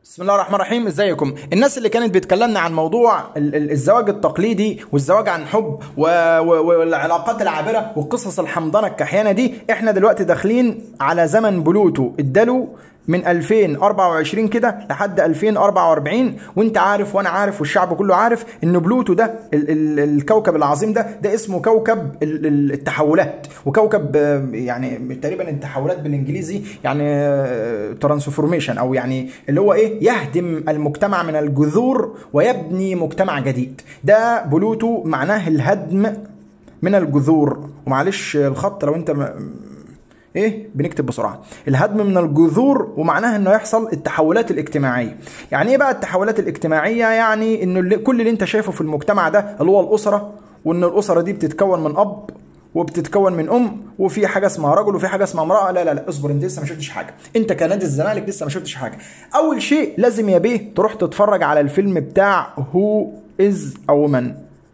بسم الله الرحمن الرحيم ازيكم الناس اللي كانت بتكلمنا عن موضوع ال- ال- الزواج التقليدي والزواج عن حب و- و- والعلاقات العابره والقصص الحمضانه الكحيانه دي احنا دلوقتي داخلين على زمن بلوتو اداله من 2024 كده لحد 2044 وانت عارف وانا عارف والشعب كله عارف ان بلوتو ده ال- ال- الكوكب العظيم ده ده اسمه كوكب ال- ال- التحولات وكوكب آه، يعني تقريبا التحولات بالانجليزي يعني ترانسفورميشن او يعني اللي هو ايه يهدم المجتمع من الجذور ويبني مجتمع جديد ده بلوتو معناه الهدم من الجذور ومعلش الخط لو انت م... ايه بنكتب بسرعه الهدم من الجذور ومعناها انه يحصل التحولات الاجتماعيه يعني ايه بقى التحولات الاجتماعيه يعني انه اللي كل اللي انت شايفه في المجتمع ده اللي هو الاسره وان الاسره دي بتتكون من اب وبتتكون من ام وفي حاجه اسمها رجل وفي حاجه اسمها امراه لا لا لا اصبر انت لسه ما شفتش حاجه انت كنادي الزمالك لسه ما شفتش حاجه اول شيء لازم يا بيه تروح تتفرج على الفيلم بتاع هو از ا وومن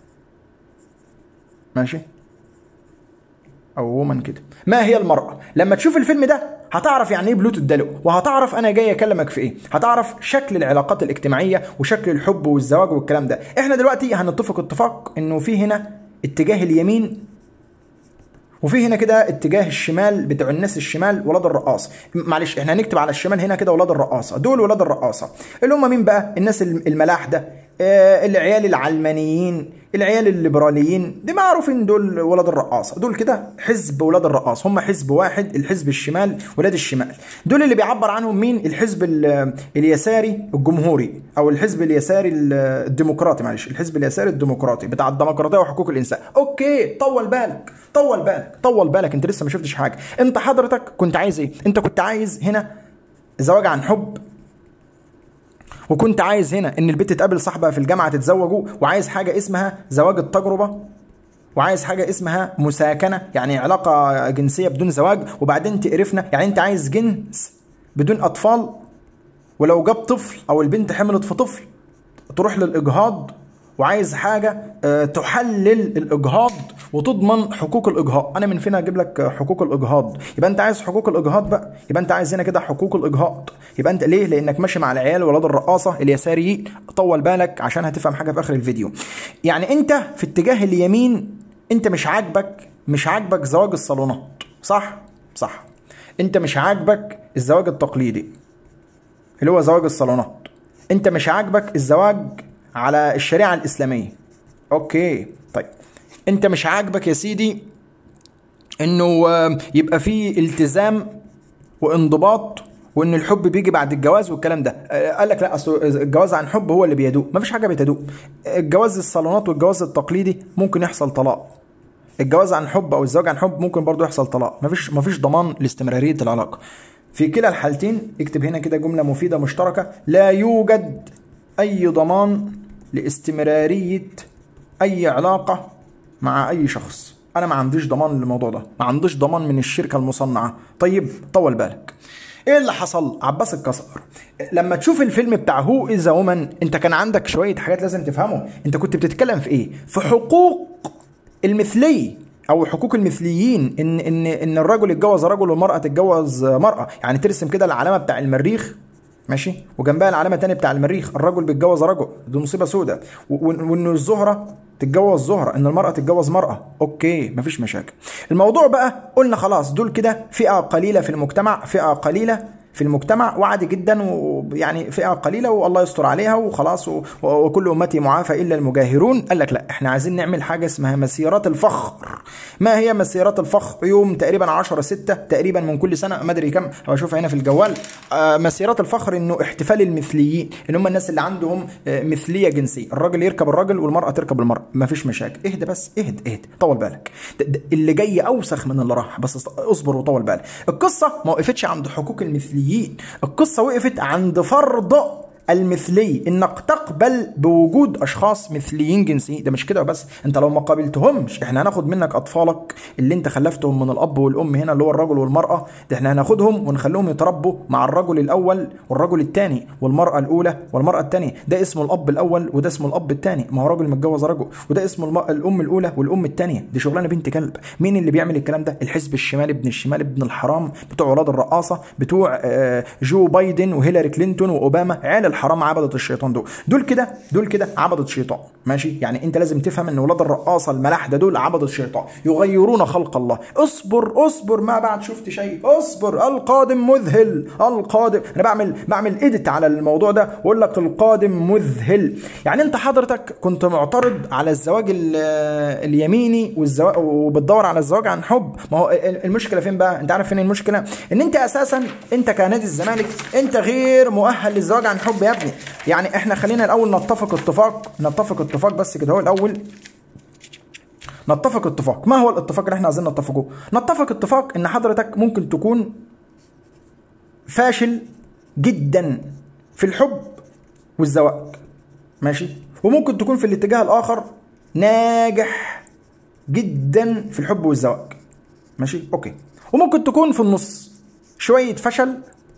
ماشي او وومن كده ما هي المراه لما تشوف الفيلم ده هتعرف يعني ايه بلوتو الدلو وهتعرف انا جاي اكلمك في ايه هتعرف شكل العلاقات الاجتماعيه وشكل الحب والزواج والكلام ده احنا دلوقتي هنتفق اتفاق انه في هنا اتجاه اليمين وفي هنا كده اتجاه الشمال بتوع الناس الشمال ولاد الرقاصه معلش احنا هنكتب على الشمال هنا كده ولاد الرقاصه دول ولاد الرقاصه اللي هم مين بقى الناس الملاح ده آه العيال العلمانيين العيال الليبراليين دي معروفين دول ولاد الرقاصه دول كده حزب ولاد الرقاص هم حزب واحد الحزب الشمال ولاد الشمال دول اللي بيعبر عنهم مين الحزب ال- اليساري الجمهوري او الحزب اليساري ال- الديمقراطي معلش الحزب اليساري الديمقراطي بتاع الديمقراطيه وحقوق الانسان اوكي طول بالك طول بالك طول بالك انت لسه ما شفتش حاجه انت حضرتك كنت عايز ايه انت كنت عايز هنا زواج عن حب وكنت عايز هنا ان البنت تقابل صاحبها في الجامعه تتزوجوا وعايز حاجه اسمها زواج التجربه وعايز حاجه اسمها مساكنه يعني علاقه جنسيه بدون زواج وبعدين تقرفنا يعني انت عايز جنس بدون اطفال ولو جاب طفل او البنت حملت في طفل تروح للاجهاض وعايز حاجه آه، تحلل الاجهاض وتضمن حقوق الاجهاض انا من فين اجيب لك حقوق الاجهاض يبقى انت عايز حقوق الاجهاض بقى يبقى انت عايز هنا كده حقوق الاجهاض يبقى انت ليه لانك ماشي مع العيال ولاد الرقاصه اليساريين طول بالك عشان هتفهم حاجه في اخر الفيديو يعني انت في اتجاه اليمين انت مش عاجبك مش عاجبك زواج الصالونات صح صح انت مش عاجبك الزواج التقليدي اللي هو زواج الصالونات انت مش عاجبك الزواج على الشريعه الاسلاميه اوكي طيب انت مش عاجبك يا سيدي انه آه، يبقى فيه التزام وانضباط وان الحب بيجي بعد الجواز والكلام ده آه، قال لك لا اصل الجواز عن حب هو اللي بيدوم مفيش حاجه بتدوم الجواز الصالونات والجواز التقليدي ممكن يحصل طلاق الجواز عن حب او الزواج عن حب ممكن برضو يحصل طلاق مفيش مفيش ضمان لاستمراريه العلاقه في كلا الحالتين اكتب هنا كده جمله مفيده مشتركه لا يوجد اي ضمان لاستمراريه اي علاقه مع اي شخص انا ما عنديش ضمان للموضوع ده ما عنديش ضمان من الشركه المصنعه طيب طول بالك ايه اللي حصل عباس الكسر لما تشوف الفيلم بتاع هو از وومن انت كان عندك شويه حاجات لازم تفهمه انت كنت بتتكلم في ايه في حقوق المثليه او حقوق المثليين ان ان ان الرجل يتجوز رجل والمراه تتجوز مراه يعني ترسم كده العلامه بتاع المريخ ماشي وجنبها العلامه تانية بتاع المريخ الرجل بيتجوز رجل دي مصيبه سوداء وان الزهره تتجوز زهره ان المراه تتجوز مراه اوكي مفيش مشاكل الموضوع بقى قلنا خلاص دول كده فئه قليله في المجتمع فئه قليله في المجتمع وعادي جدا ويعني فئه قليله والله يستر عليها وخلاص و- وكل امتي معافى الا المجاهرون قال لك لا احنا عايزين نعمل حاجه اسمها مسيرات الفخر ما هي مسيرات الفخر يوم تقريبا 10 6 تقريبا من كل سنه ما ادري كام هبقى اشوفها هنا في الجوال آه مسيرات الفخر انه احتفال المثليين اللي هم الناس اللي عندهم آه مثليه جنسيه الراجل يركب الراجل والمراه تركب المراه ما فيش مشاكل اهدى بس اهدى اهدى طول بالك ده- ده اللي جاي اوسخ من اللي راح بس است- اصبر وطول بالك القصه ما وقفتش عند حقوق المثليين القصه وقفت عند فرض المثلي انك تقبل بوجود اشخاص مثليين جنسيين ده مش كده بس انت لو ما قابلتهمش احنا هناخد منك اطفالك اللي انت خلفتهم من الاب والام هنا اللي هو الرجل والمراه ده احنا هناخدهم ونخليهم يتربوا مع الرجل الاول والرجل الثاني والمراه الاولى والمراه الثانيه ده اسمه الاب الاول وده اسمه الاب الثاني ما هو راجل متجوز رجل وده اسمه الم... الام الاولى والام الثانيه دي شغلانه بنت كلب مين اللي بيعمل الكلام ده الحزب الشمالي ابن الشمال ابن الحرام بتوع ولاد الرقاصه بتوع آه، جو بايدن وهيلاري كلينتون واوباما عيال الحرام عبدة الشيطان دول دول كده دول كده عبدة شيطان ماشي يعني انت لازم تفهم ان ولاد الرقاصه الملاحده دول عبدة الشيطان يغيرون خلق الله اصبر اصبر ما بعد شفت شيء اصبر القادم مذهل القادم انا بعمل بعمل ايديت على الموضوع ده واقول لك القادم مذهل يعني انت حضرتك كنت معترض على الزواج ال- اليميني والزواج وبتدور على الزواج عن حب ما هو المشكله فين بقى انت عارف فين المشكله ان انت اساسا انت كنادي الزمالك انت غير مؤهل للزواج عن حب يا ابني يعني احنا خلينا الاول نتفق اتفاق نتفق اتفاق بس كده هو الاول نتفق اتفاق ما هو الاتفاق اللي احنا عايزين نتفقه نتفق اتفاق ان حضرتك ممكن تكون فاشل جدا في الحب والزواج ماشي وممكن تكون في الاتجاه الاخر ناجح جدا في الحب والزواج ماشي اوكي وممكن تكون في النص شويه فشل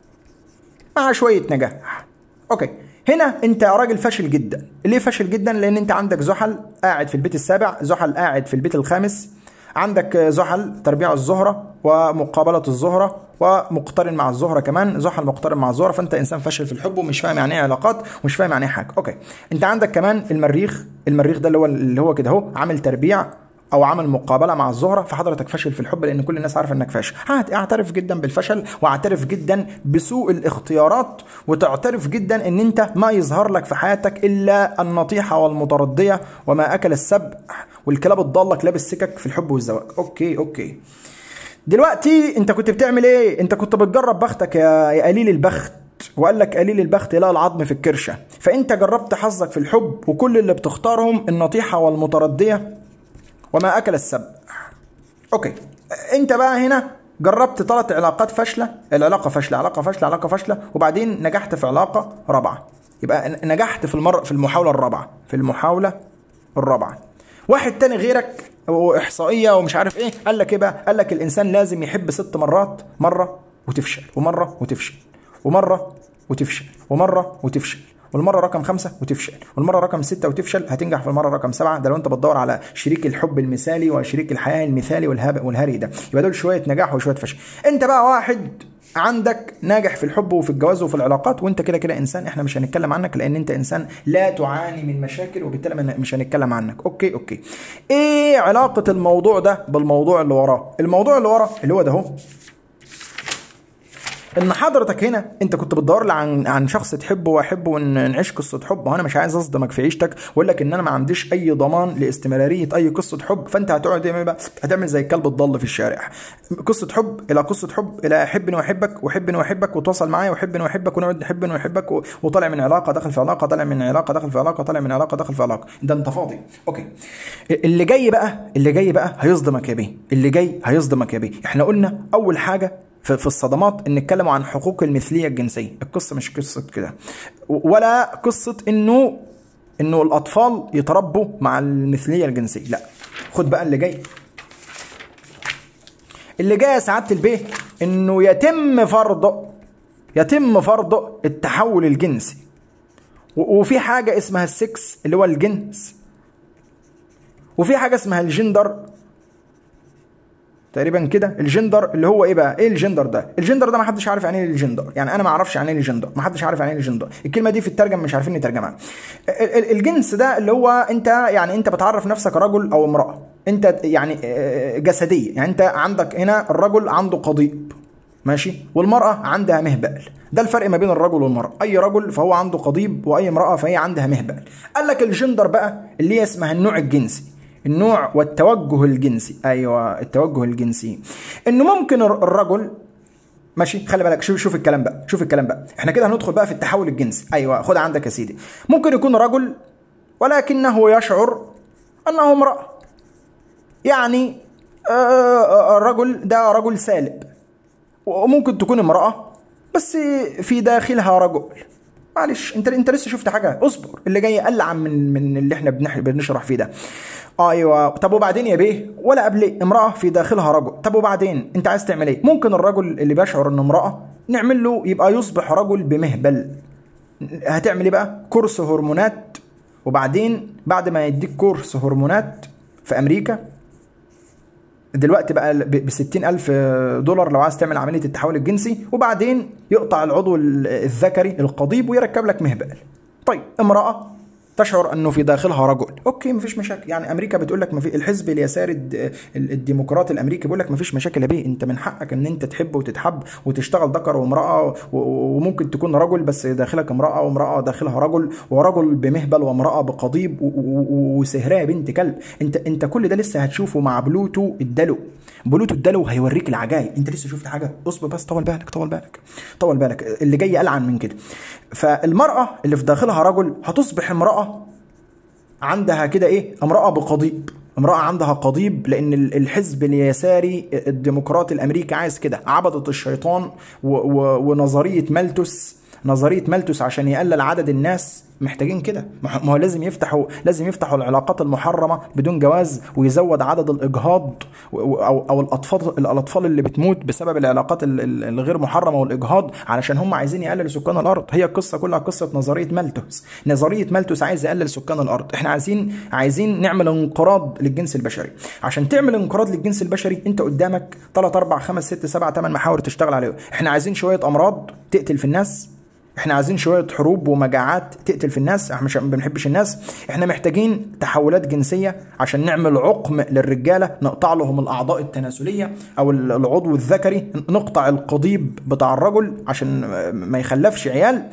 مع شويه نجاح اوكي هنا انت راجل فاشل جدا ليه فاشل جدا لان انت عندك زحل قاعد في البيت السابع زحل قاعد في البيت الخامس عندك زحل تربيع الزهره ومقابله الزهره ومقترن مع الزهره كمان زحل مقترن مع الزهره فانت انسان فاشل في الحب ومش فاهم يعني ايه علاقات ومش فاهم يعني ايه حاجه اوكي انت عندك كمان المريخ المريخ ده اللي هو اللي هو كده اهو عامل تربيع او عمل مقابله مع الزهره فحضرتك فاشل في الحب لان كل الناس عارفه انك فاشل هات- اعترف جدا بالفشل واعترف جدا بسوء الاختيارات وتعترف جدا ان انت ما يظهر لك في حياتك الا النطيحه والمترديه وما اكل السبع والكلاب الضاله كلاب السكك في الحب والزواج اوكي اوكي دلوقتي انت كنت بتعمل ايه انت كنت بتجرب بختك يا يا قليل البخت وقال لك قليل البخت لا العظم في الكرشه فانت جربت حظك في الحب وكل اللي بتختارهم النطيحه والمترديه وما اكل السبع اوكي انت بقى هنا جربت ثلاث علاقات فاشله العلاقه فاشله علاقه فاشله علاقه فاشله وبعدين نجحت في علاقه رابعه يبقى ن- نجحت في المره في المحاوله الرابعه في المحاوله الرابعه واحد تاني غيرك واحصائيه ومش عارف ايه قال لك ايه بقى قال لك الانسان لازم يحب ست مرات مره وتفشل ومره وتفشل ومره وتفشل ومره وتفشل والمره رقم خمسة وتفشل والمره رقم ستة وتفشل هتنجح في المره رقم سبعة ده لو انت بتدور على شريك الحب المثالي وشريك الحياه المثالي والهب والهري ده يبقى دول شويه نجاح وشويه فشل انت بقى واحد عندك ناجح في الحب وفي الجواز وفي العلاقات وانت كده كده انسان احنا مش هنتكلم عنك لان انت انسان لا تعاني من مشاكل وبالتالي من- مش هنتكلم عنك اوكي اوكي ايه علاقه الموضوع ده بالموضوع اللي وراه الموضوع اللي وراه اللي هو ده اهو ان حضرتك هنا انت كنت بتدور لي عن عن شخص تحبه واحبه ونعيش قصه حب وانا مش عايز اصدمك في عيشتك واقول لك ان انا ما عنديش اي ضمان لاستمراريه اي قصه حب فانت هتقعد تعمل بقى هتعمل زي الكلب الضال في الشارع قصه حب الى قصه حب الى احبني واحبك واحبني واحبك وتواصل معايا واحبني واحبك ونقعد نحبني واحبك و- وطالع من علاقه داخل في علاقه طالع من علاقه داخل في علاقه طالع من علاقه داخل في علاقه ده انت فاضي اوكي اللي جاي بقى اللي جاي بقى هيصدمك يا بيه اللي جاي هيصدمك يا بيه احنا قلنا اول حاجه في في الصدمات ان نتكلم عن حقوق المثليه الجنسيه القصه مش قصه كده ولا قصه انه انه الاطفال يتربوا مع المثليه الجنسيه لا خد بقى اللي جاي اللي جاي يا سعاده البيه انه يتم فرض يتم فرض التحول الجنسي و- وفي حاجه اسمها السكس اللي هو الجنس وفي حاجه اسمها الجندر تقريبا كده الجندر اللي هو ايه بقى ايه الجندر ده الجندر ده ما حدش عارف يعني ايه الجندر يعني انا ما اعرفش يعني ايه الجندر ما حدش عارف يعني ايه الجندر الكلمه دي في الترجمه مش عارفين نترجمها ال- ال- الجنس ده اللي هو انت يعني انت بتعرف نفسك رجل او امراه انت يعني آه، جسديه يعني انت عندك هنا الرجل عنده قضيب ماشي والمراه عندها مهبل ده الفرق ما بين الرجل والمراه اي رجل فهو عنده قضيب واي امراه فهي عندها مهبل قال لك الجندر بقى اللي هي اسمها النوع الجنسي النوع والتوجه الجنسي ايوه التوجه الجنسي انه ممكن الر- الرجل ماشي خلي بالك شوف شوف الكلام بقى شوف الكلام بقى احنا كده هندخل بقى في التحول الجنسي ايوه خد عندك يا سيدي ممكن يكون رجل ولكنه يشعر انه امراه يعني آه، آه، الرجل ده رجل سالب وممكن تكون امراه بس في داخلها رجل معلش انت انت لسه شفت حاجه اصبر اللي جاي العن من من اللي احنا بنح- بنشرح فيه ده ايوه طب وبعدين يا بيه ولا قبل امراه في داخلها رجل طب وبعدين انت عايز تعمل ايه ممكن الرجل اللي بيشعر انه امراه نعمل له يبقى يصبح رجل بمهبل هتعمل ايه بقى كورس هرمونات وبعدين بعد ما يديك كورس هرمونات في امريكا دلوقتي بقى ب 60 ألف دولار لو عايز تعمل عملية التحول الجنسي وبعدين يقطع العضو الذكري القضيب ويركب لك مهبل طيب امرأة تشعر انه في داخلها رجل اوكي مفيش مشاكل يعني امريكا بتقول لك مفي الحزب اليساري الد- الديمقراطي الامريكي بيقول لك مفيش مشاكل يا بيه انت من حقك ان انت تحب وتتحب وتشتغل ذكر وامراه و- و- وممكن تكون رجل بس داخلك امراه وامراه داخلها رجل ورجل بمهبل وامراه بقضيب و- و- و- وسهرها بنت كلب انت انت كل ده لسه هتشوفه مع بلوتو الدلو بلوتو الدلو هيوريك العجائب انت لسه شفت حاجه اصبر بس طول بالك طول بالك طول بالك اللي جاي العن من كده فالمراه اللي في داخلها رجل هتصبح امراه عندها كده ايه امراه بقضيب امرأة عندها قضيب لأن ال- الحزب اليساري الديمقراطي الأمريكي عايز كده عبدة الشيطان و و ونظرية مالتوس نظرية مالتوس عشان يقلل عدد الناس محتاجين كده ما ما هو لازم يفتحوا لازم يفتحوا العلاقات المحرمة بدون جواز ويزود عدد الإجهاض و- و- أو أو الأطفال الأطفال اللي بتموت بسبب العلاقات ال- ال- الغير محرمة والإجهاض علشان هم عايزين يقللوا سكان الأرض هي القصة كلها قصة نظرية مالتوس نظرية مالتوس عايز يقلل سكان الأرض احنا عايزين عايزين نعمل انقراض للجنس البشري عشان تعمل انقراض للجنس البشري انت قدامك 3 4 5 6 7 8 محاور تشتغل عليهم احنا عايزين شوية أمراض تقتل في الناس احنا عايزين شويه حروب ومجاعات تقتل في الناس احنا مش ما بنحبش الناس احنا محتاجين تحولات جنسيه عشان نعمل عقم للرجاله نقطع لهم الاعضاء التناسليه او ال- العضو الذكري نقطع القضيب بتاع الرجل عشان ما يخلفش عيال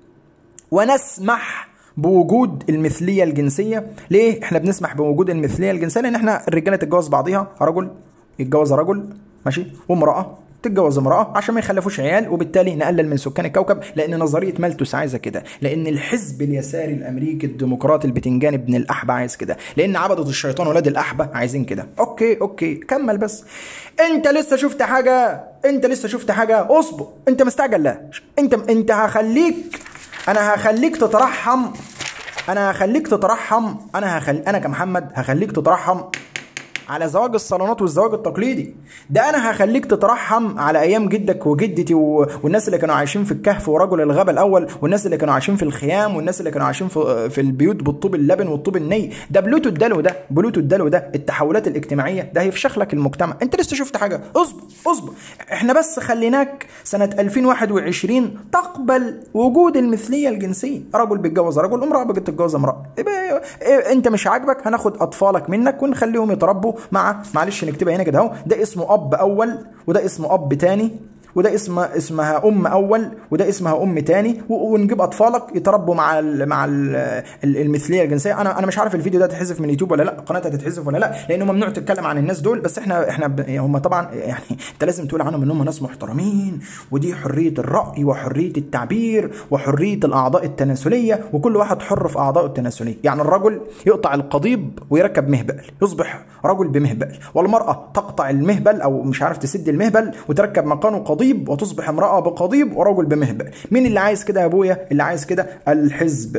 ونسمح بوجود المثليه الجنسيه ليه احنا بنسمح بوجود المثليه الجنسيه لان احنا الرجاله تتجوز بعضيها رجل يتجوز رجل ماشي وامراه تتجوز امراه عشان ما يخلفوش عيال وبالتالي نقلل من سكان الكوكب لان نظريه مالتوس عايزه كده لان الحزب اليساري الامريكي الديمقراطي البتنجان ابن الاحبه عايز كده لان عبده الشيطان ولاد الاحبه عايزين كده اوكي اوكي كمل بس انت لسه شفت حاجه انت لسه شفت حاجه اصبر انت مستعجل لا انت انت هخليك انا هخليك تترحم انا هخليك تترحم انا هخل... انا كمحمد هخليك تترحم على زواج الصالونات والزواج التقليدي ده انا هخليك تترحم على ايام جدك وجدتي و... والناس اللي كانوا عايشين في الكهف ورجل الغابه الاول والناس اللي كانوا عايشين في الخيام والناس اللي كانوا عايشين في, في البيوت بالطوب اللبن والطوب الني ده بلوتو الدلو ده بلوتو الدلو ده التحولات الاجتماعيه ده هيفشخ لك المجتمع انت لسه شفت حاجه اصبر اصبر احنا بس خليناك سنه 2021 تقبل وجود المثليه الجنسيه رجل بيتجوز رجل امراه بتتجوز امراه يبقى إيه انت مش عاجبك هناخد اطفالك منك ونخليهم يتربوا مع معلش نكتبها هنا كده اهو ده اسمه اب اول وده اسمه اب تاني وده اسمه اسمها ام اول وده اسمها ام تاني و- ونجيب اطفالك يتربوا مع ال مع ال المثليه الجنسيه انا انا مش عارف الفيديو ده هتحذف من يوتيوب ولا لا القناه هتتحذف ولا لا لانه ممنوع تتكلم عن الناس دول بس احنا احنا ب- هم طبعا يعني انت لازم تقول عنهم ان هم ناس محترمين ودي حريه الراي وحريه التعبير وحريه الاعضاء التناسليه وكل واحد حر في اعضائه التناسليه يعني الرجل يقطع القضيب ويركب مهبل يصبح رجل بمهبل والمراه تقطع المهبل او مش عارف تسد المهبل وتركب مكانه قضيب وتصبح امراه بقضيب ورجل بمهبل مين اللي عايز كده يا ابويا اللي عايز كده الحزب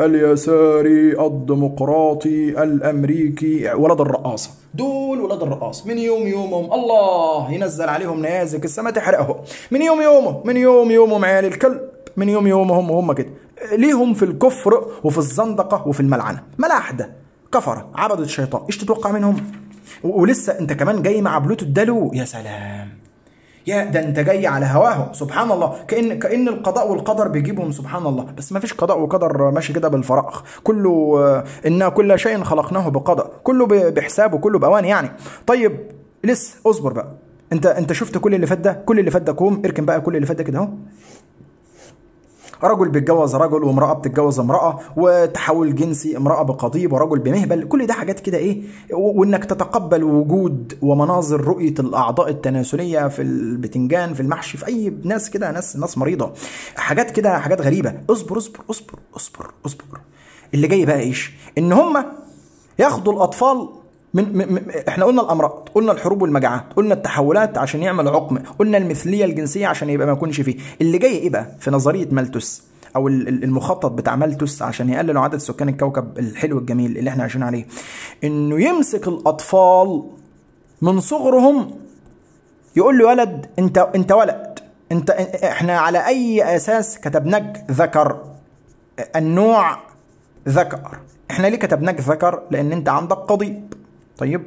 اليساري الديمقراطي الامريكي ولاد الرقاصه دول ولاد الرقاص من يوم يومهم الله ينزل عليهم نيازك السماء تحرقهم من يوم يومه من يوم يومهم عيال الكلب من يوم يومهم وهم كده ليهم في الكفر وفي الزندقه وفي الملعنه ملاحده كفره عبدة الشيطان ايش تتوقع منهم و- ولسه انت كمان جاي مع بلوتو الدلو يا سلام يا ده انت جاي على هواهم سبحان الله كان كان القضاء والقدر بيجيبهم سبحان الله بس ما فيش قضاء وقدر ماشي كده بالفراغ كله آه، ان كل شيء خلقناه بقدر كله ب- بحساب وكله باوان يعني طيب لسه اصبر بقى انت انت شفت كل اللي فات ده كل اللي فات ده كوم اركن بقى كل اللي فات ده كده اهو رجل بيتجوز رجل وامرأة بتتجوز امرأة وتحول جنسي امرأة بقضيب ورجل بمهبل كل ده حاجات كده ايه و- وانك تتقبل وجود ومناظر رؤية الاعضاء التناسلية في البتنجان في المحشي في اي ناس كده ناس ناس مريضة حاجات كده حاجات غريبة اصبر اصبر اصبر اصبر اصبر اللي جاي بقى ايش ان هم ياخدوا الاطفال من, من, من احنا قلنا الامراض قلنا الحروب والمجاعات قلنا التحولات عشان يعمل عقم قلنا المثليه الجنسيه عشان يبقى ما يكونش فيه اللي جاي ايه بقى في نظريه مالتوس او ال- ال- المخطط بتاع مالتوس عشان يقللوا عدد سكان الكوكب الحلو الجميل اللي احنا عايشين عليه انه يمسك الاطفال من صغرهم يقول له ولد انت انت ولد انت احنا على اي اساس كتبناك ذكر النوع ذكر احنا ليه كتبناك ذكر لان انت عندك قضيب طيب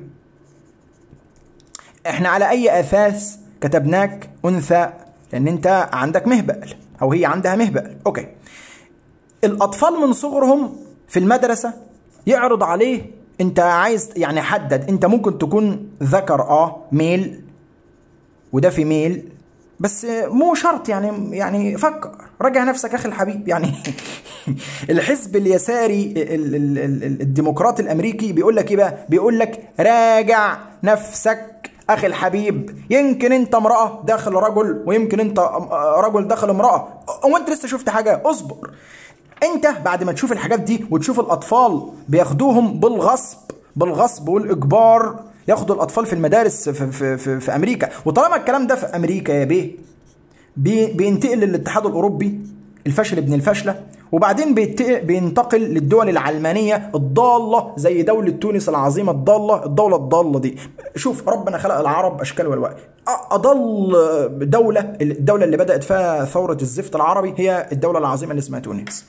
احنا على اي اساس كتبناك انثى لان انت عندك مهبل او هي عندها مهبل اوكي الاطفال من صغرهم في المدرسه يعرض عليه انت عايز يعني حدد انت ممكن تكون ذكر اه ميل وده في ميل بس مو شرط يعني يعني فكر راجع نفسك اخي الحبيب يعني الحزب اليساري ال- ال- ال- الديمقراطي الامريكي بيقول لك ايه بقى بيقول لك راجع نفسك اخي الحبيب يمكن انت امراه داخل رجل ويمكن انت رجل داخل امراه هو انت لسه شفت حاجه اصبر انت بعد ما تشوف الحاجات دي وتشوف الاطفال بياخدوهم بالغصب بالغصب والاجبار ياخدوا الاطفال في المدارس في, في, في, في امريكا وطالما الكلام ده في امريكا يا بيه بي بينتقل للاتحاد الاوروبي الفشل ابن الفشله وبعدين بيت- بينتقل للدول العلمانيه الضاله زي دوله تونس العظيمه الضاله الدوله الضاله دي شوف ربنا خلق العرب اشكال والوان أ- اضل دوله الدوله اللي بدات فيها ثوره الزفت العربي هي الدوله العظيمه اللي اسمها تونس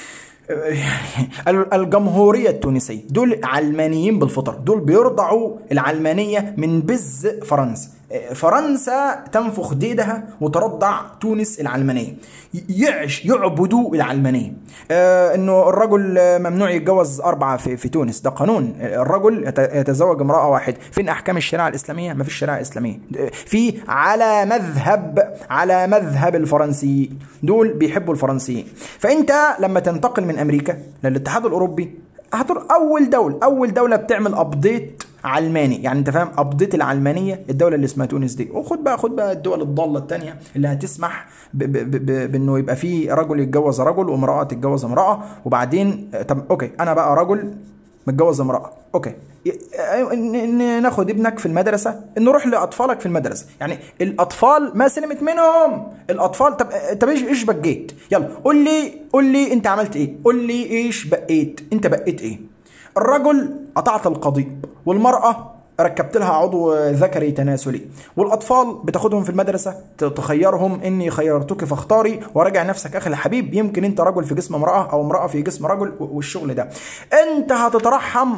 ال- الجمهوريه التونسيه دول علمانيين بالفطر دول بيرضعوا العلمانيه من بز فرنسا فرنسا تنفخ ديدها وترضع تونس العلمانيه يعش يعبدوا العلمانيه آه انه الرجل ممنوع يتجوز اربعه في, في تونس ده قانون الرجل يت- يتزوج امراه واحده فين احكام الشريعه الاسلاميه ما فيش شريعه اسلاميه في على مذهب على مذهب الفرنسيين دول بيحبوا الفرنسيين فانت لما تنتقل من امريكا للاتحاد الاوروبي هتر اول دوله اول دوله بتعمل ابديت علماني يعني انت فاهم ابديت العلمانيه الدوله اللي اسمها تونس دي وخد بقى خد بقى الدول الضاله الثانيه اللي هتسمح ب- ب- ب- ب- بانه يبقى في رجل يتجوز رجل وامراه تتجوز امراه وبعدين طب اوكي انا بقى رجل متجوز امراه اوكي ي- ن- ن- ناخد ابنك في المدرسه نروح لاطفالك في المدرسه يعني الاطفال ما سلمت منهم الاطفال طب طب ايش ايش بقيت يلا قول لي قول لي انت عملت ايه قول لي ايش بقيت انت بقيت ايه الرجل قطعت القضيب والمراه ركبت لها عضو ذكري تناسلي والاطفال بتاخدهم في المدرسه ت- تخيرهم اني خيرتك فاختاري وراجع نفسك اخي الحبيب يمكن انت رجل في جسم امراه او امراه في جسم رجل و- والشغل ده انت هتترحم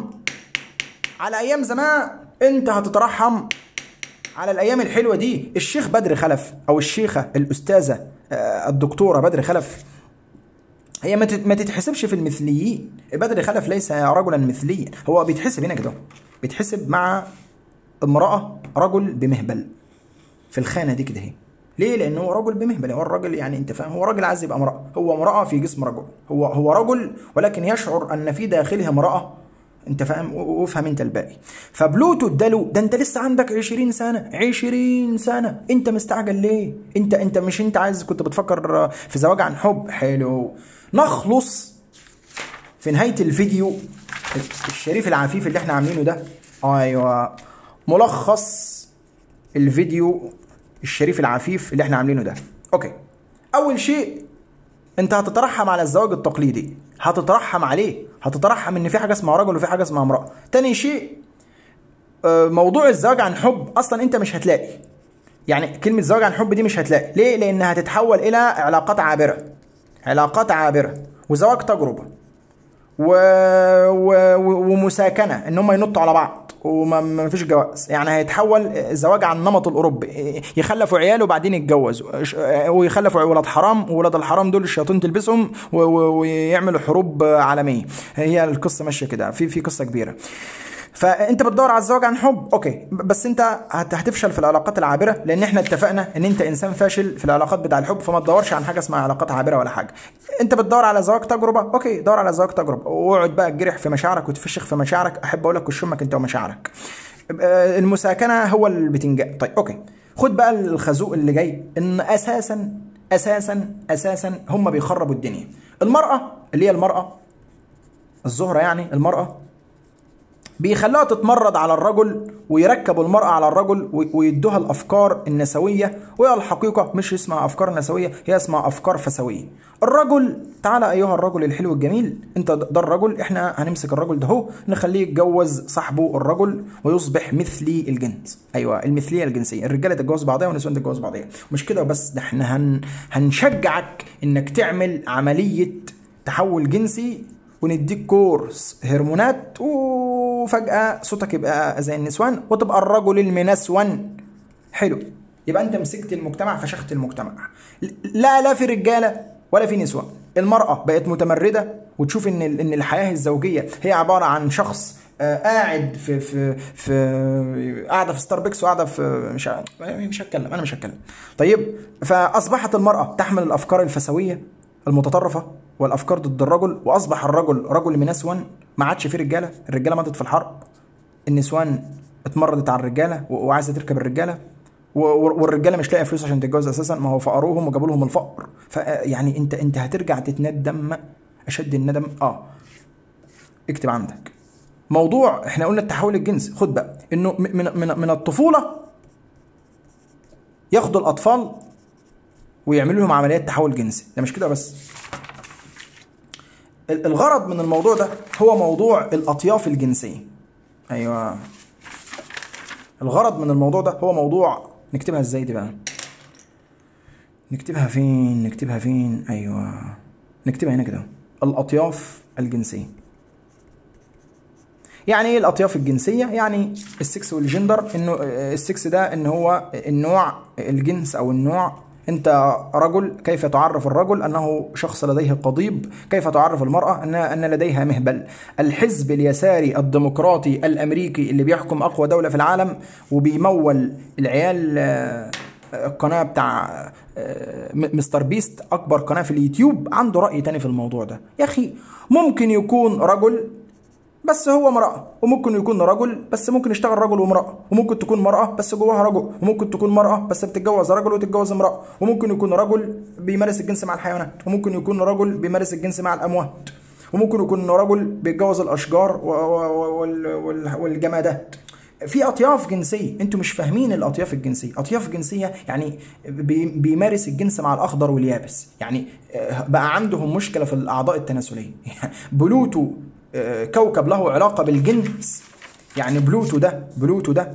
على ايام زمان انت هتترحم على الايام الحلوه دي الشيخ بدر خلف او الشيخه الاستاذه آه، الدكتوره بدر خلف هي ما تت- ما تتحسبش في المثليين بدر خلف ليس رجلا مثليا هو بيتحسب هنا كده بيتحسب مع امراه رجل بمهبل في الخانه دي كده اهي ليه؟ لانه هو رجل بمهبل هو الراجل يعني انت فاهم هو راجل عايز يبقى امراه هو امراه في جسم رجل هو هو رجل ولكن يشعر ان في داخله امراه انت فاهم و- وافهم انت الباقي فبلوتو اداله ده انت لسه عندك 20 سنه 20 سنه انت مستعجل ليه انت انت مش انت عايز كنت بتفكر في زواج عن حب حلو نخلص في نهايه الفيديو الشريف العفيف اللي احنا عاملينه ده ايوه ملخص الفيديو الشريف العفيف اللي احنا عاملينه ده اوكي اول شيء انت هتترحم على الزواج التقليدي هتترحم عليه هتترحم ان في حاجه اسمها رجل وفي حاجه اسمها امراه تاني شيء آه، موضوع الزواج عن حب اصلا انت مش هتلاقي يعني كلمه زواج عن حب دي مش هتلاقي ليه لانها هتتحول الى علاقات عابره علاقات عابره وزواج تجربه و... و... و- ومساكنه ان هم ينطوا على بعض وما ما فيش جواز يعني هيتحول الزواج عن النمط الاوروبي يخلفوا عيال وبعدين يتجوزوا ش- ويخلفوا ولاد حرام وولاد الحرام دول الشياطين تلبسهم و... و... ويعملوا حروب عالميه هي القصه ماشيه كده في في قصه كبيره فانت بتدور على الزواج عن حب اوكي بس انت هت- هتفشل في العلاقات العابره لان احنا اتفقنا ان انت انسان فاشل في العلاقات بتاع الحب فما تدورش عن حاجه اسمها علاقات عابره ولا حاجه انت بتدور على زواج تجربه اوكي دور على زواج تجربه واقعد بقى تجرح في مشاعرك وتفشخ في مشاعرك احب اقول لك وش امك انت ومشاعرك آه، المساكنه هو البتنجان طيب اوكي خد بقى الخازوق اللي جاي ان اساسا اساسا اساسا هم بيخربوا الدنيا المراه اللي هي المراه الزهره يعني المراه بيخلوها تتمرد على الرجل ويركبوا المرأة على الرجل وي- ويدوها الأفكار النسوية وهي الحقيقة مش اسمها أفكار نسوية هي اسمها أفكار فسوية الرجل تعالى أيها الرجل الحلو الجميل أنت ده ده الرجل إحنا هنمسك الرجل ده هو نخليه يتجوز صاحبه الرجل ويصبح مثلي الجنس أيوة المثلية الجنسية الرجالة تتجوز بعضها والنسوان تتجوز بعضها مش كده بس ده إحنا هن... هنشجعك إنك تعمل عملية تحول جنسي ونديك كورس هرمونات وفجأة صوتك يبقى زي النسوان وتبقى الرجل المنسون حلو يبقى انت مسكت المجتمع فشخت المجتمع لا لا في رجالة ولا في نسوان المرأة بقت متمردة وتشوف ان ال- ان الحياة الزوجية هي عبارة عن شخص آه، قاعد في في في قاعده في ستاربكس وقاعده في مش ع- مش هتكلم انا مش هتكلم طيب فاصبحت المراه تحمل الافكار الفسويه المتطرفه والافكار ضد الرجل واصبح الرجل رجل منسون ما عادش فيه رجاله الرجاله ماتت في الحرب النسوان اتمردت على الرجاله و- وعايزه تركب الرجاله و- و- والرجاله مش لاقيه فلوس عشان تتجوز اساسا ما هو فقروهم وجابوا لهم الفقر فيعني انت انت هترجع تتندم اشد الندم اه اكتب عندك موضوع احنا قلنا التحول الجنسي خد بقى انه م- من من من الطفوله ياخدوا الاطفال ويعملوا لهم عمليات تحول جنسي ده مش كده بس ال- الغرض من الموضوع ده هو موضوع الاطياف الجنسيه ايوه الغرض من الموضوع ده هو موضوع نكتبها ازاي دي بقى نكتبها فين نكتبها فين ايوه نكتبها هنا كده الاطياف الجنسيه يعني ايه الاطياف الجنسيه يعني السكس والجندر انه آه، السكس ده ان هو النوع الجنس او النوع انت رجل كيف تعرف الرجل انه شخص لديه قضيب كيف تعرف المراه ان ان لديها مهبل الحزب اليساري الديمقراطي الامريكي اللي بيحكم اقوى دوله في العالم وبيمول العيال آه، القناه بتاع آه، م- مستر بيست اكبر قناه في اليوتيوب عنده راي تاني في الموضوع ده يا اخي ممكن يكون رجل بس هو امرأة وممكن يكون رجل بس ممكن يشتغل رجل وامرأة وممكن تكون مرأة بس جواها رجل وممكن تكون مرأة بس بتتجوز رجل وتتجوز امرأة وممكن يكون رجل بيمارس الجنس مع الحيوانات وممكن يكون رجل بيمارس الجنس مع الأموات وممكن يكون رجل بيتجوز الأشجار و- و- وال- وال- والجمادات في اطياف جنسيه انتوا مش فاهمين الاطياف الجنسيه اطياف جنسيه يعني بي- بيمارس الجنس مع الاخضر واليابس يعني آه، بقى عندهم مشكله في الاعضاء التناسليه بلوتو آه، كوكب له علاقه بالجنس يعني بلوتو ده بلوتو ده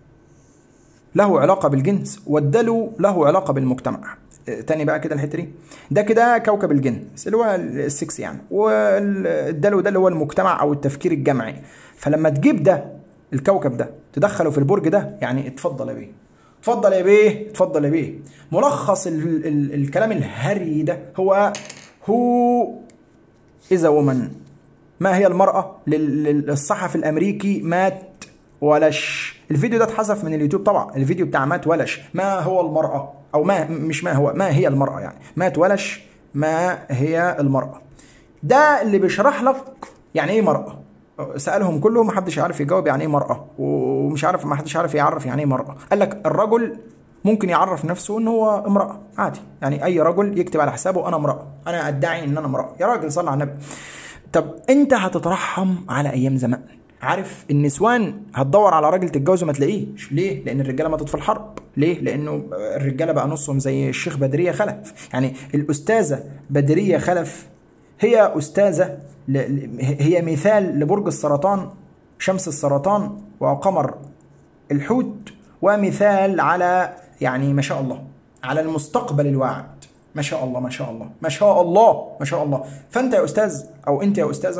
له علاقة بالجنس والدلو له علاقة بالمجتمع آه، تاني بقى كده الحتة دي ده كده كوكب الجنس اللي هو السكس يعني والدلو ده اللي هو المجتمع أو التفكير الجمعي فلما تجيب ده الكوكب ده تدخله في البرج ده يعني اتفضل يا بيه اتفضل يا بيه اتفضل يا بيه ملخص ال ال الكلام الهري ده هو هو إذا ومن ما هي المرأة لل- لل- للصحفي الأمريكي مات ولش الفيديو ده اتحذف من اليوتيوب طبعا الفيديو بتاع مات ولش ما هو المرأة أو ما مش ما هو ما هي المرأة يعني مات ولش ما هي المرأة ده اللي بيشرح لك يعني ايه مرأة سألهم كلهم محدش عارف يجاوب يعني ايه مرأة ومش عارف محدش عارف يعرف يعني ايه مرأة قال لك الرجل ممكن يعرف نفسه ان هو امرأة عادي يعني اي رجل يكتب على حسابه انا امرأة انا ادعي ان انا امرأة يا راجل صل على النبي طب انت هتترحم على ايام زمان عارف النسوان هتدور على راجل تتجوزه ما تلاقيش ليه لان الرجاله ماتت في الحرب ليه لانه الرجاله بقى نصهم زي الشيخ بدريه خلف يعني الاستاذه بدريه خلف هي استاذه ل... ل- هي مثال لبرج السرطان شمس السرطان وقمر الحوت ومثال على يعني ما شاء الله على المستقبل الواعد ما شاء الله ما شاء الله ما شاء الله ما شاء الله فانت يا استاذ او انت يا استاذه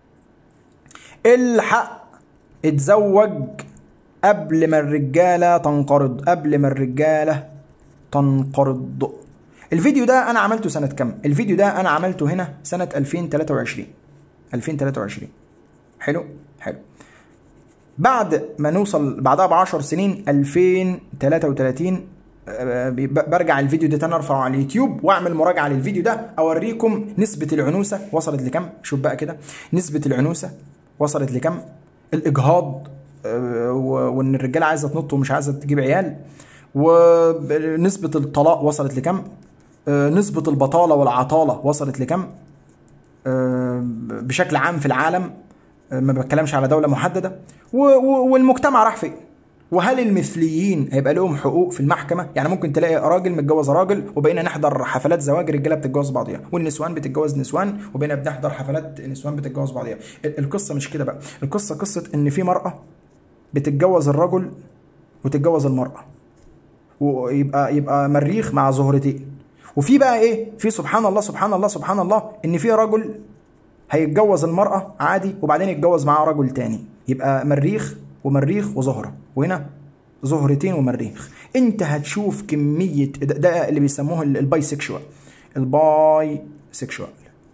الحق اتزوج قبل ما الرجاله تنقرض قبل ما الرجاله تنقرض الفيديو ده انا عملته سنه كام الفيديو ده انا عملته هنا سنه 2023 2023 حلو حلو بعد ما نوصل بعدها ب 10 سنين 2033 آه، ب- برجع الفيديو ده تاني ارفعه على اليوتيوب واعمل مراجعه للفيديو ده اوريكم نسبه العنوسه وصلت لكام شوف بقى كده نسبه العنوسه وصلت لكام الاجهاض آه، و- وان الرجاله عايزه تنط ومش عايزه تجيب عيال ونسبه الطلاق وصلت لكام آه، نسبه البطاله والعطاله وصلت لكام آه، بشكل عام في العالم ما بتكلمش على دوله محدده و... و... والمجتمع راح فين وهل المثليين هيبقى لهم حقوق في المحكمه يعني ممكن تلاقي راجل متجوز راجل وبقينا نحضر حفلات زواج رجاله بتتجوز بعضيها والنسوان بتتجوز نسوان وبقينا بنحضر حفلات نسوان بتتجوز بعضيها ال- القصه مش كده بقى القصه قصه ان في مراه بتتجوز الرجل وتتجوز المراه ويبقى يبقى مريخ مع زهرتين وفي بقى ايه في سبحان الله سبحان الله سبحان الله ان في رجل هيتجوز المرأة عادي وبعدين يتجوز معاها رجل تاني يبقى مريخ ومريخ وزهرة وهنا زهرتين ومريخ انت هتشوف كمية ده, ده اللي بيسموه ال- الباي سيكشوال الباي سيكشوال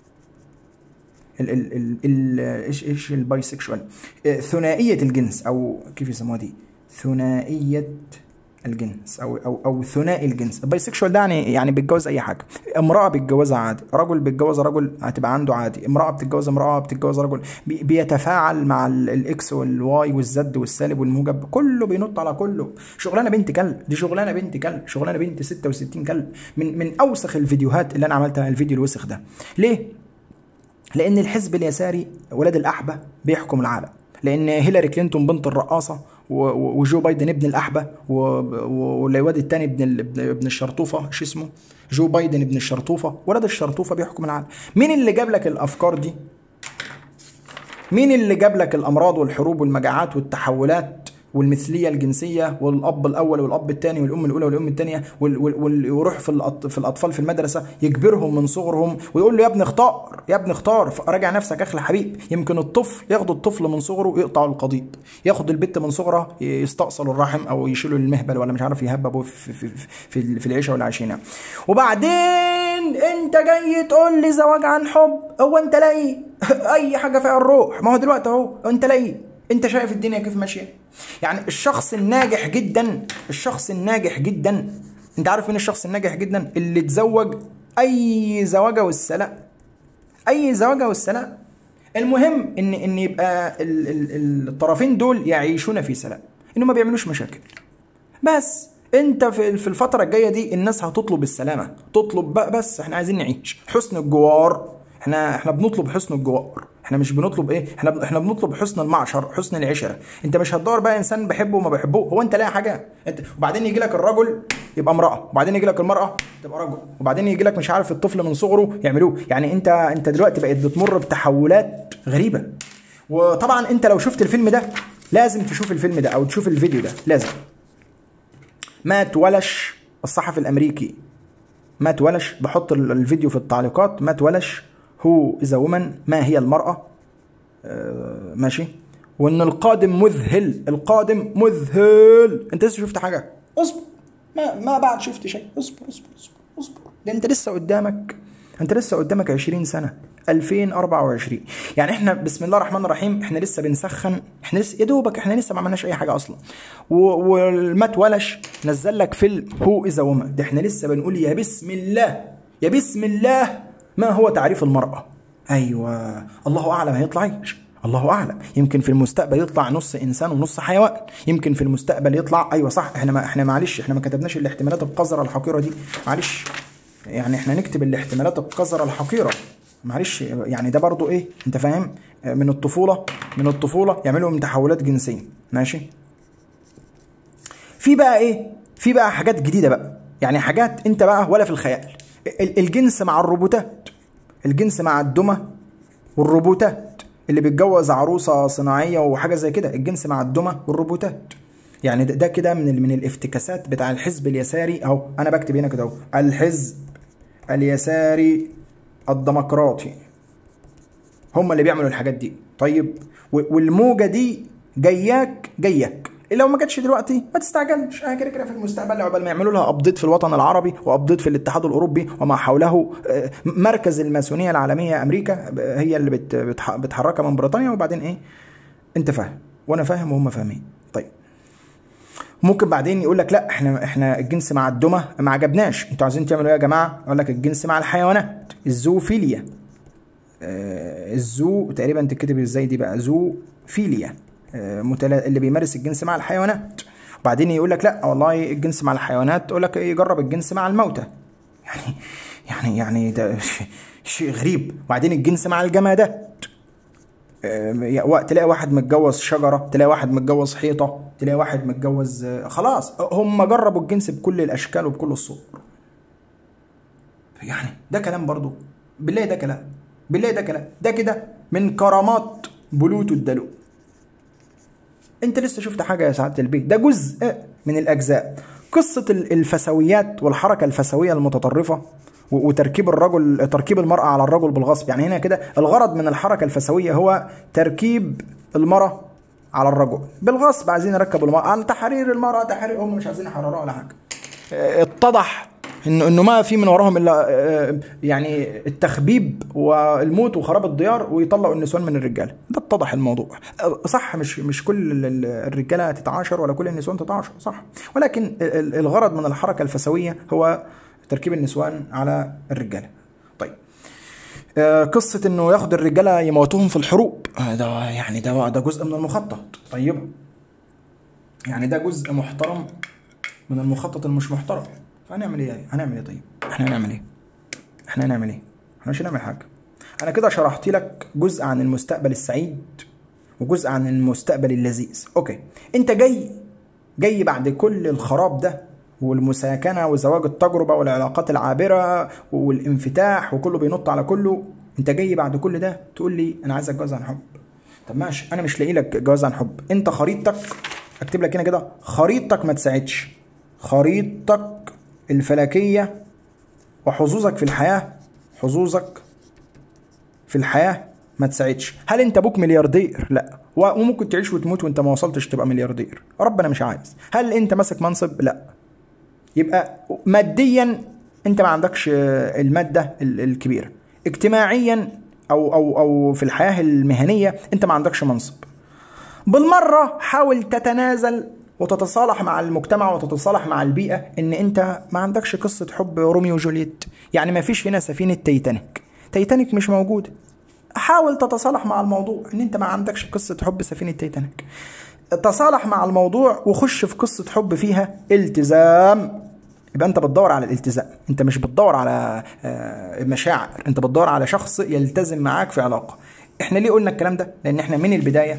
ال ال ال ال ايش ايش الباي سيكشوال آه، ثنائية الجنس او كيف يسموها دي ثنائية الجنس او او او ثنائي الجنس الباي سيكشوال ده يعني يعني بيتجوز اي حاجه امراه بيتجوزها عادي رجل بيتجوز رجل هتبقى عنده عادي امراه بتتجوز امراه بتتجوز رجل بي- بيتفاعل مع ال- الاكس والواي والزد والسالب والموجب كله بينط على كله شغلانه بنت كلب دي شغلانه بنت كلب شغلانه بنت 66 كلب من من اوسخ الفيديوهات اللي انا عملتها الفيديو الوسخ ده ليه لان الحزب اليساري ولاد الاحبه بيحكم العالم لان هيلاري كلينتون بنت الرقاصه و- و- وجو بايدن ابن الاحبه و- و- والواد التاني ابن ال- ابن ابن الشرطوفه شو اسمه جو بايدن ابن الشرطوفه ولد الشرطوفه بيحكم العالم مين اللي جاب لك الافكار دي مين اللي جاب لك الامراض والحروب والمجاعات والتحولات والمثليه الجنسيه والاب الاول والاب الثاني والام الاولى والام الثانيه ويروح في الأط- في الاطفال في المدرسه يجبرهم من صغرهم ويقول له يا ابني اختار يا ابني اختار راجع نفسك يا اخي الحبيب يمكن الطفل ياخد الطفل من صغره ويقطع القضيب ياخد البت من صغرها يستأصلوا الرحم او يشيلوا المهبل ولا مش عارف يهببوا في في في, في, في العيشه ولا عايشينها وبعدين انت جاي تقول لي زواج عن حب هو انت لاقي اي حاجه فيها الروح ما هو دلوقتي اهو انت لاقي انت شايف الدنيا كيف ماشيه يعني الشخص الناجح جدا الشخص الناجح جدا انت عارف مين الشخص الناجح جدا اللي تزوج اي زواجه والسلام اي زواجه والسلام المهم ان ان يبقى ال- ال- الطرفين دول يعيشون في سلام انه ما بيعملوش مشاكل بس انت في في الفتره الجايه دي الناس هتطلب السلامه تطلب بقى بس احنا عايزين نعيش حسن الجوار احنا احنا بنطلب حسن الجوار احنا مش بنطلب ايه احنا ب- احنا بنطلب حسن المعشر حسن العشره انت مش هتدور بقى انسان بحبه وما بحبه هو انت لاقي حاجه انت وبعدين يجي لك الرجل يبقى امراه وبعدين يجي لك المراه تبقى رجل وبعدين يجي لك مش عارف الطفل من صغره يعملوه يعني انت انت دلوقتي بقيت بتمر بتحولات غريبه وطبعا انت لو شفت الفيلم ده لازم تشوف الفيلم ده او تشوف الفيديو ده لازم مات ولش الصحفي الامريكي مات ولش بحط ال- الفيديو في التعليقات مات ولش هو إذا ومن ما هي المرأة آه ماشي وان القادم مذهل القادم مذهل انت لسه شفت حاجه اصبر ما ما بعد شفت شيء اصبر اصبر اصبر اصبر ده انت لسه قدامك انت لسه قدامك 20 سنه 2024 يعني احنا بسم الله الرحمن الرحيم احنا لسه بنسخن احنا لسه يا دوبك احنا لسه ما عملناش اي حاجه اصلا و- والمات ولش نزل لك فيلم هو اذا وما ده احنا لسه بنقول يا بسم الله يا بسم الله ما هو تعريف المراه ايوه الله اعلم هيطلع ايش الله اعلم يمكن في المستقبل يطلع نص انسان ونص حيوان يمكن في المستقبل يطلع ايوه صح احنا ما احنا معلش احنا ما كتبناش الاحتمالات القذره الحقيره دي معلش يعني احنا نكتب الاحتمالات القذره الحقيره معلش يعني ده برضو ايه انت فاهم من الطفوله من الطفوله يعملوا من تحولات جنسيه ماشي في بقى ايه في بقى حاجات جديده بقى يعني حاجات انت بقى ولا في الخيال ال- الجنس مع الروبوتات الجنس مع الدمى والروبوتات اللي بيتجوز عروسه صناعيه وحاجه زي كده الجنس مع الدمى والروبوتات يعني ده, ده كده من ال- من الافتكاسات بتاع الحزب اليساري اهو انا بكتب هنا كده اهو الحزب اليساري الديمقراطي هم اللي بيعملوا الحاجات دي طيب و- والموجه دي جاياك جاياك لو ما جاتش دلوقتي ما تستعجلش اه كده كده في المستقبل عقبال ما يعملوا لها ابديت في الوطن العربي وابديت في الاتحاد الاوروبي وما حوله آه، مركز الماسونيه العالميه امريكا آه، هي اللي بت- بتح- بتحركها من بريطانيا وبعدين ايه انت فاهم وانا فاهم وهم فاهمين طيب ممكن بعدين يقول لك لا احنا احنا الجنس مع الدمى ما عجبناش انتوا عايزين تعملوا ايه يا جماعه اقول لك الجنس مع الحيوانات الزوفيليا آه، الزو تقريبا تتكتب ازاي دي بقى زو فيليا آه، متلا... اللي بيمارس الجنس مع الحيوانات وبعدين يقول لك لا والله الجنس مع الحيوانات يقول لك يجرب الجنس مع الموتى يعني يعني يعني ده شيء غريب وبعدين الجنس مع الجمادات آه، وقت تلاقي واحد متجوز شجره تلاقي واحد متجوز حيطه تلاقي واحد متجوز آه، خلاص هم جربوا الجنس بكل الاشكال وبكل الصور يعني ده كلام برضو بالله ده كلام بالله ده كلام ده كده من كرامات بلوتو الدلو انت لسه شفت حاجه يا سعاده البيت ده جزء من الاجزاء قصه الفسويات والحركه الفسويه المتطرفه وتركيب الرجل تركيب المرأة على الرجل بالغصب يعني هنا كده الغرض من الحركة الفسوية هو تركيب المرأة على الرجل بالغصب عايزين يركبوا المرأة عن تحرير المرأة تحرير هم مش عايزين يحرروها ولا حاجة اتضح انه انه ما في من وراهم الا آه، يعني التخبيب والموت وخراب الديار ويطلقوا النسوان من الرجاله ده اتضح الموضوع صح مش مش كل الرجاله تتعاشر ولا كل النسوان تتعاشر صح ولكن الغرض من الحركه الفسويه هو تركيب النسوان على الرجاله طيب آه، قصة انه ياخد الرجالة يموتوهم في الحروب آه، ده يعني ده ده جزء من المخطط طيب يعني ده جزء محترم من المخطط المش محترم هنعمل ايه هنعمل ايه طيب احنا هنعمل ايه احنا هنعمل ايه احنا مش هنعمل حاجه انا كده شرحت لك جزء عن المستقبل السعيد وجزء عن المستقبل اللذيذ اوكي انت جاي جاي بعد كل الخراب ده والمساكنة وزواج التجربة والعلاقات العابرة والانفتاح وكله بينط على كله انت جاي بعد كل ده تقول لي انا عايز اتجوز عن حب طب ماشي انا مش لاقي لك جواز عن حب انت خريطتك اكتب لك هنا كده خريطتك ما تساعدش خريطتك الفلكية وحظوظك في الحياة حظوظك في الحياة ما تساعدش هل انت ابوك ملياردير لا وممكن تعيش وتموت وانت ما وصلتش تبقى ملياردير ربنا مش عايز هل انت ماسك منصب لا يبقى ماديا انت ما عندكش الماده الكبيره اجتماعيا او او او في الحياه المهنيه انت ما عندكش منصب بالمره حاول تتنازل وتتصالح مع المجتمع وتتصالح مع البيئة ان انت ما عندكش قصة حب روميو وجولييت يعني ما فيش هنا سفينة تيتانيك تيتانيك مش موجودة حاول تتصالح مع الموضوع ان انت ما عندكش قصة حب سفينة تيتانيك تصالح مع الموضوع وخش في قصة حب فيها التزام يبقى انت بتدور على الالتزام انت مش بتدور على آه، مشاعر انت بتدور على شخص يلتزم معاك في علاقة احنا ليه قلنا الكلام ده لان احنا من البداية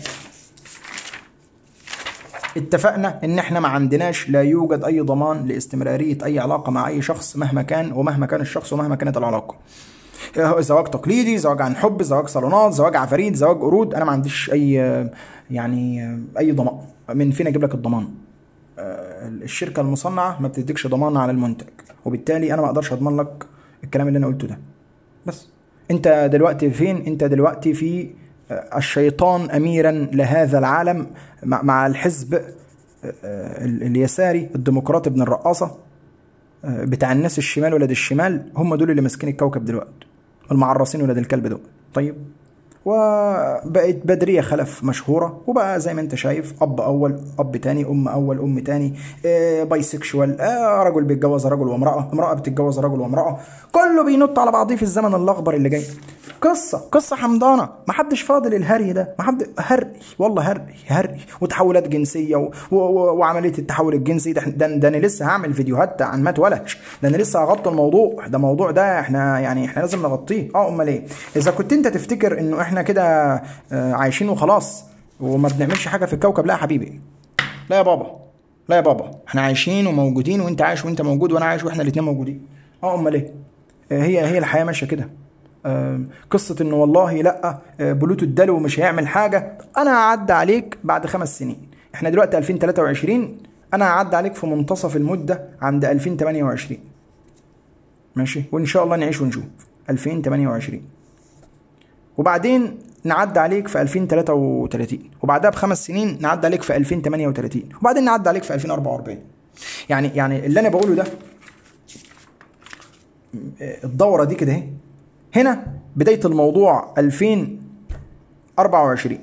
اتفقنا ان احنا ما عندناش لا يوجد اي ضمان لاستمراريه اي علاقه مع اي شخص مهما كان ومهما كان الشخص ومهما كانت العلاقه زواج تقليدي زواج عن حب زواج صالونات زواج عفاريت زواج قرود انا ما عنديش اي يعني اي ضمان من فين اجيب لك الضمان آه، الشركه المصنعه ما بتديكش ضمان على المنتج وبالتالي انا ما اقدرش اضمن لك الكلام اللي انا قلته ده بس انت دلوقتي فين انت دلوقتي في الشيطان اميرا لهذا العالم مع الحزب آه، اليساري الديمقراطي ابن الرقاصه آه، بتاع الناس الشمال ولاد الشمال هم دول اللي ماسكين الكوكب دلوقتي المعرصين ولاد الكلب دول طيب وبقت بدريه خلف مشهوره وبقى زي ما انت شايف اب اول اب تاني ام اول ام تاني آه بايسكشوال آه رجل بيتجوز رجل وامراه امراه بتتجوز رجل وامراه كله بينط على بعضيه في الزمن الاخضر اللي جاي قصه قصه حمضانه ما حدش فاضل الهري ده ما حد هري والله هري هري وتحولات جنسيه و... و... و... وعمليه التحول الجنسي ده ده, ده انا لسه هعمل فيديوهات عن ما اتولدش ده انا لسه هغطي الموضوع ده موضوع ده احنا يعني احنا لازم نغطيه اه امال ايه اذا كنت انت تفتكر انه احنا كده آه، عايشين وخلاص وما بنعملش حاجه في الكوكب لا يا حبيبي لا يا بابا لا يا بابا احنا عايشين وموجودين وانت عايش وانت موجود وانا عايش واحنا الاثنين موجودين اه امال ايه آه، هي هي الحياه ماشيه كده قصة انه والله لا آه، بلوتو الدلو مش هيعمل حاجة انا هعدي عليك بعد خمس سنين احنا دلوقتي 2023 انا هعدي عليك في منتصف المدة عند 2028 ماشي وان شاء الله نعيش ونشوف 2028 وبعدين نعدي عليك في 2033 وبعدها بخمس سنين نعدي عليك في 2038 وبعدين نعدي عليك في 2044 يعني يعني اللي انا بقوله ده الدوره دي كده اهي هنا بداية الموضوع 2024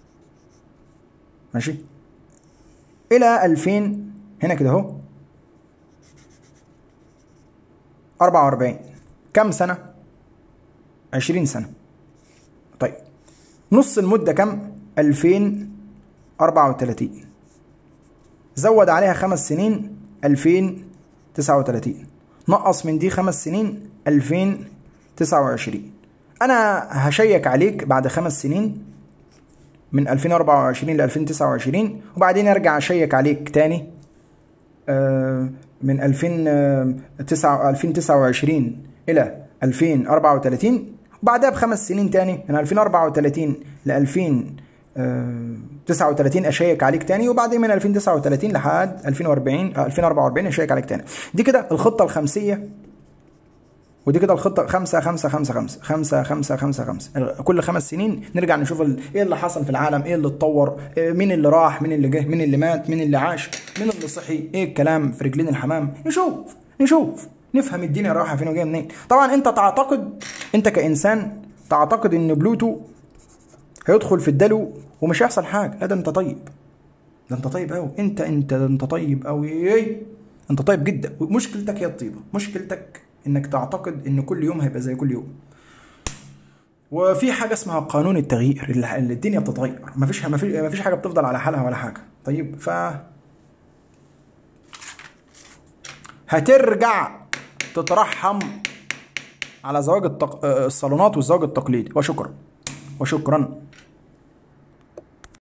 ماشي إلى 2000 هنا كده أهو 44 كم سنة؟ 20 سنة طيب نص المدة كم؟ 2034 زود عليها خمس سنين 2039 نقص من دي خمس سنين 2000 29 انا هشيك عليك بعد خمس سنين من 2024 ل 2029 وبعدين ارجع اشيك عليك تاني آه، من 2009 2029 الى 2034 وبعدها بخمس سنين تاني من 2034 ل 2039 اشيك عليك تاني وبعدين من 2039 لحد 2040 آه، 2044 اشيك عليك تاني دي كده الخطه الخمسيه ودي كده الخطة خمسة خمسة خمسة خمسة خمسة خمسة خمسة خمسة كل خمس سنين نرجع نشوف ال- ايه اللي حصل في العالم ايه اللي اتطور إيه مين اللي راح مين اللي جه مين اللي مات مين اللي عاش مين اللي صحي ايه الكلام في رجلين الحمام نشوف نشوف نفهم الدنيا رايحة فين وجاية منين طبعا انت تعتقد انت كإنسان تعتقد ان بلوتو هيدخل في الدلو ومش هيحصل حاجة لا ده انت طيب ده انت طيب قوي انت انت ده انت طيب قوي انت طيب جدا مشكلتك هي الطيبه مشكلتك انك تعتقد ان كل يوم هيبقى زي كل يوم وفي حاجه اسمها قانون التغيير اللي اللي الدنيا بتتغير مفيش مفيش مفيش حاجه بتفضل على حالها ولا حاجه طيب ف هترجع تترحم على زواج التق... الصالونات والزواج التقليدي وشكرا وشكرا